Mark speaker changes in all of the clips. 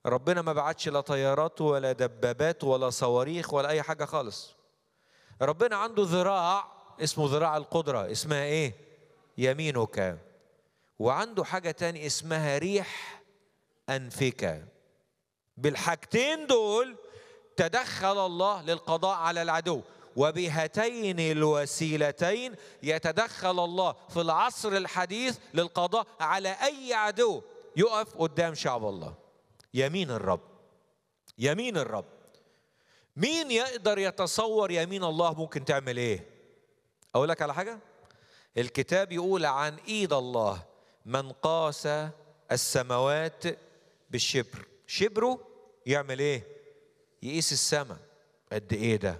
Speaker 1: ربنا ما بعتش لا طيارات ولا دبابات ولا صواريخ ولا اي حاجه خالص ربنا عنده ذراع اسمه ذراع القدره اسمها ايه يمينك وعنده حاجه تاني اسمها ريح انفك بالحاجتين دول تدخل الله للقضاء على العدو وبهاتين الوسيلتين يتدخل الله في العصر الحديث للقضاء على اي عدو يقف قدام شعب الله يمين الرب يمين الرب مين يقدر يتصور يمين الله ممكن تعمل ايه اقول لك على حاجه الكتاب يقول عن ايد الله من قاس السماوات بالشبر شبره يعمل ايه يقيس السماء قد ايه ده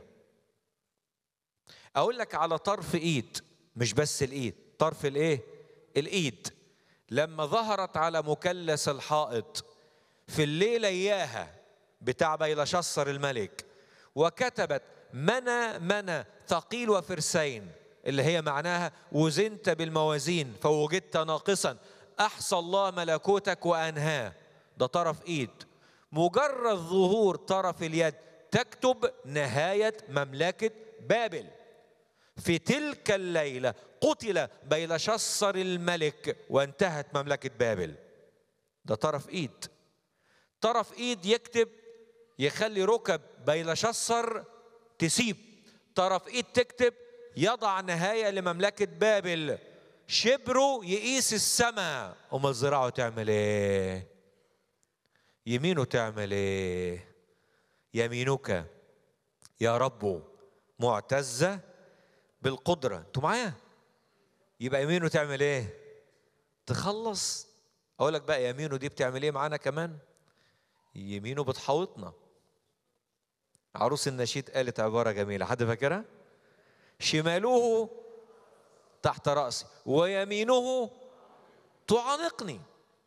Speaker 1: اقول لك على طرف ايد مش بس الايد طرف الايه الايد لما ظهرت على مثلث الحائط في الليله اياها بتاع بيلشصر الملك وكتبت منى منى ثقيل وفرسين اللي هي معناها وزنت بالموازين فوجدت ناقصا احصى الله ملكوتك وانهاه ده طرف ايد مجرد ظهور طرف اليد تكتب نهايه مملكه بابل في تلك الليله قتل بيلشصر الملك وانتهت مملكه بابل ده طرف ايد طرف ايد يكتب يخلي ركب بيلشصر تسيب طرف ايد تكتب يضع نهايه لمملكه بابل شبره يقيس السماء امال زراعه تعمل ايه يمينه تعمل ايه يمينك يا رب معتزه بالقدره انتوا معايا يبقى يمينه تعمل ايه تخلص اقول لك بقى يمينه دي بتعمل ايه معانا كمان يمينه بتحوطنا عروس النشيد قالت عباره جميله حد فاكرها شماله تحت راسي ويمينه تعانقني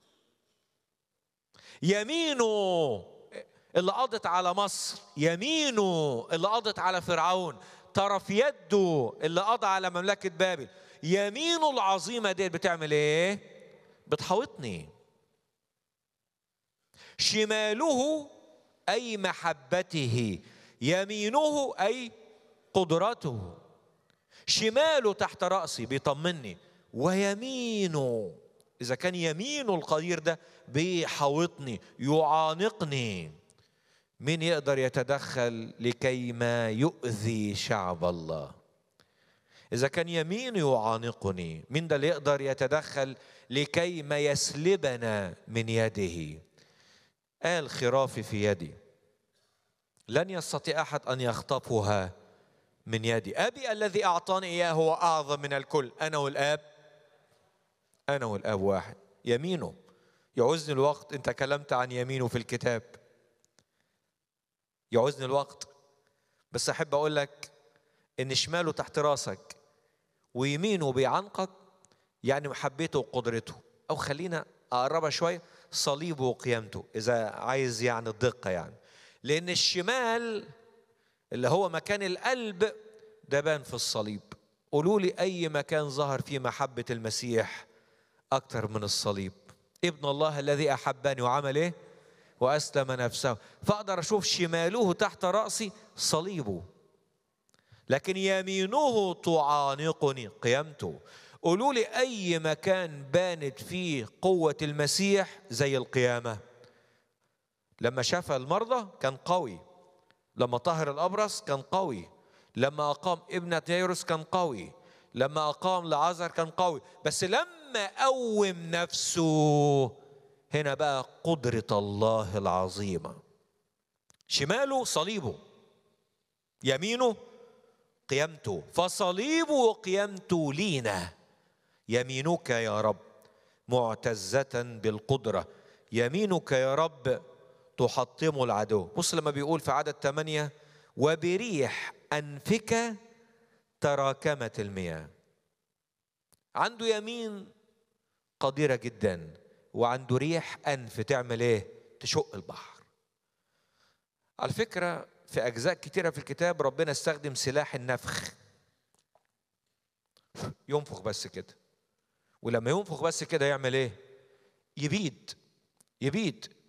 Speaker 1: يمينه اللي قضت على مصر يمينه اللي قضت على فرعون طرف يده اللي قضى على مملكة بابل يمينه العظيمة دي بتعمل ايه بتحوطني شماله أي محبته يمينه أي قدرته شماله تحت رأسي بيطمني ويمينه إذا كان يمينه القدير ده بيحوطني يعانقني مين يقدر يتدخل لكي ما يؤذي شعب الله إذا كان يمينه يعانقني مين ده اللي يقدر يتدخل لكي ما يسلبنا من يده قال خرافي في يدي لن يستطيع أحد أن يخطفها من يدي أبي الذي أعطاني إياه هو أعظم من الكل أنا والآب أنا والآب واحد يمينه يعوزني الوقت أنت كلمت عن يمينه في الكتاب يعوزني الوقت بس أحب أقول لك إن شماله تحت راسك ويمينه بيعنقك يعني محبته وقدرته أو خلينا أقربها شوية صليبه وقيامته إذا عايز يعني الدقة يعني لأن الشمال اللي هو مكان القلب ده بان في الصليب قولوا لي أي مكان ظهر فيه محبة المسيح أكثر من الصليب ابن الله الذي أحبني وعمل إيه؟ وأسلم نفسه فأقدر أشوف شماله تحت رأسي صليبه لكن يمينه تعانقني قيامته قولوا لي أي مكان بانت فيه قوة المسيح زي القيامة لما شاف المرضى كان قوي لما طهر الأبرص كان قوي لما أقام ابنة ييروس كان قوي لما أقام لعازر كان قوي بس لما قوم نفسه هنا بقى قدرة الله العظيمة شماله صليبه يمينه قيامته فصليبه وقيامته لينا يمينك يا رب معتزة بالقدرة يمينك يا رب تحطم العدو بص لما بيقول في عدد ثمانية وبريح أنفك تراكمت المياه عنده يمين قديرة جدا وعنده ريح أنف تعمل إيه تشق البحر على فكرة في أجزاء كتيرة في الكتاب ربنا استخدم سلاح النفخ ينفخ بس كده ولما ينفخ بس كده يعمل ايه يبيد يبيد